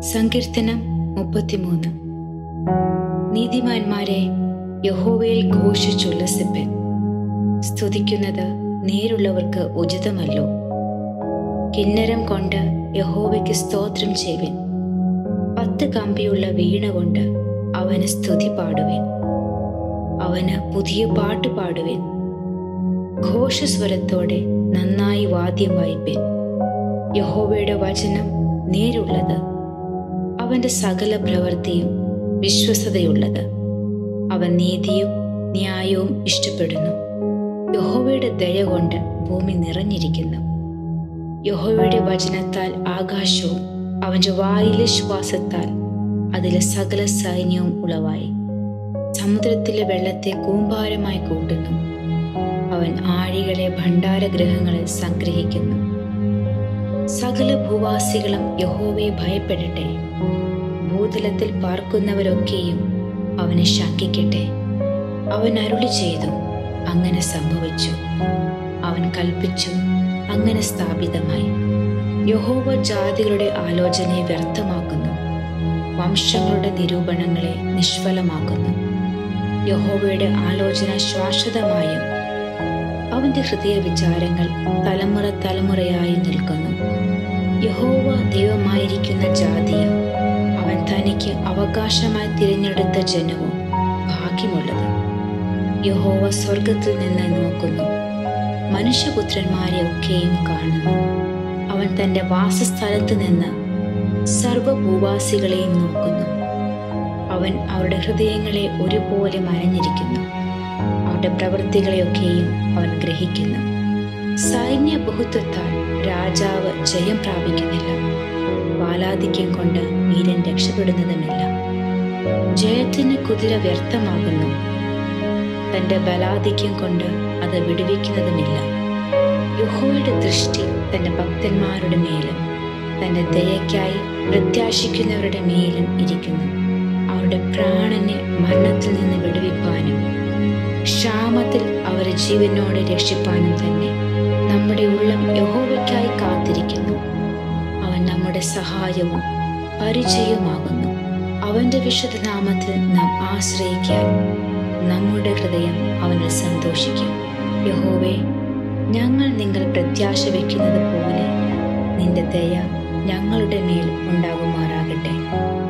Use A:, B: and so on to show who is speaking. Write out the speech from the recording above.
A: സങ്കീർത്തനം മുപ്പത്തിമൂന്ന് നീതിമാന്മാരെ യഹോവയിൽ ഘോഷിച്ചുല്ലസിപ്പൻ സ്തുതിക്കുന്നത് നേരുള്ളവർക്ക് ഉചിതമല്ലോ കിന്നരം കൊണ്ട് യഹോവയ്ക്ക് സ്തോത്രം ചെയ്യുവിൻ പത്ത് കമ്പിയുള്ള വീണ കൊണ്ട് അവന് സ്തുതി പാടുവിൻ അവന് പുതിയ പാട്ട് പാടുവിൻ ഘോഷസ്വരത്തോടെ നന്നായി വാദ്യം വായിപ്പിൻ യഹോവയുടെ വചനം നേരുള്ളത് അവന്റെ സകല പ്രവൃത്തിയും വിശ്വസതയുള്ളത് അവൻ നീതിയും ന്യായവും ഇഷ്ടപ്പെടുന്നു യഹോവയുടെ ദയ കൊണ്ട് ഭൂമി നിറഞ്ഞിരിക്കുന്നു യഹോവയുടെ വചനത്താൽ ആകാശവും അവന്റെ വായിലെ ശ്വാസത്താൽ അതിലെ സകല സൈന്യവും ഉളവായി സമുദ്രത്തിലെ വെള്ളത്തെ കൂമ്പാരമായി കൂട്ടുന്നു അവൻ ആഴികളെ ഭണ്ഡാരഗ്രഹങ്ങളിൽ സംഗ്രഹിക്കുന്നു സകല ഭൂവാസികളും യഹോവയെ ഭയപ്പെടട്ടെ ഭൂതലത്തിൽ പാർക്കുന്നവരൊക്കെയും അവനെ ശങ്കിക്കട്ടെ അവൻ അരുളി ചെയ്തു അങ്ങനെ സംഭവിച്ചു അവൻ കൽപ്പിച്ചു അങ്ങനെ സ്ഥാപിതമായി യഹോവ ജാതികളുടെ ആലോചനയെ വ്യർത്ഥമാക്കുന്നു വംശങ്ങളുടെ നിരൂപണങ്ങളെ നിഷ്ഫലമാക്കുന്നു യഹോവയുടെ ആലോചന ശാശ്വതമായും അവന്റെ ഹൃദയ വിചാരങ്ങൾ തലമുറ തലമുറയായി നിൽക്കുന്നു യഹോവ ദൈവമായിരിക്കുന്ന ജാതിയും അവൻ തനിക്ക് അവകാശമായി തിരഞ്ഞെടുത്ത ജനവും ഭാഗ്യമുള്ളത് യഹോവ സ്വർഗത്തിൽ നിന്ന് നോക്കുന്നു മനുഷ്യപുത്രന്മാരെ ഒക്കെയും കാണുന്നു അവൻ തന്റെ വാസസ്ഥലത്ത് നിന്ന് സർവഭൂവാസികളെയും നോക്കുന്നു അവൻ അവരുടെ ഹൃദയങ്ങളെ ഒരുപോലെ മരഞ്ഞിരിക്കുന്നു അവരുടെ പ്രവൃത്തികളെയൊക്കെയും അവൻ ഗ്രഹിക്കുന്നു സൈന്യ ബഹുത്വത്താൽ രാജാവ് ജയം പ്രാപിക്കുന്നില്ല ബാലാധിക്യം കൊണ്ട് വീരൻ രക്ഷപ്പെടുന്നതുമില്ല ജയത്തിന് കുതിര വ്യർത്ഥമാകുന്നു തന്റെ ബലാധിക്യം കൊണ്ട് അത് വിടുവിക്കുന്നതുമില്ല യഹോയുടെ ദൃഷ്ടി തന്റെ ഭക്തന്മാരുടെ മേലും തന്റെ ദയയ്ക്കായി പ്രത്യാശിക്കുന്നവരുടെ മേലും ഇരിക്കുന്നു അവരുടെ പ്രാണനെ മരണത്തിൽ നിന്ന് വിടുവിപ്പാനും ക്ഷാമത്തിൽ അവരെ ജീവനോടെ രക്ഷിപ്പാനും തന്നെ നമ്മുടെ ഉള്ളം യഹോവയ്ക്കായി കാത്തിരിക്കുന്നു അവൻ നമ്മുടെ സഹായവും പരിചയവുമാകുന്നു അവന്റെ വിശുദ്ധ നാമത്തിൽ നാം ആശ്രയിക്കാൻ നമ്മുടെ ഹൃദയം അവനിൽ സന്തോഷിക്കും യഹോവേ ഞങ്ങൾ നിങ്ങൾ പ്രത്യാശ വയ്ക്കുന്നത് പോലെ നിന്റെ ദയ ഞങ്ങളുടെ മേൽ ഉണ്ടാകുമാറാകട്ടെ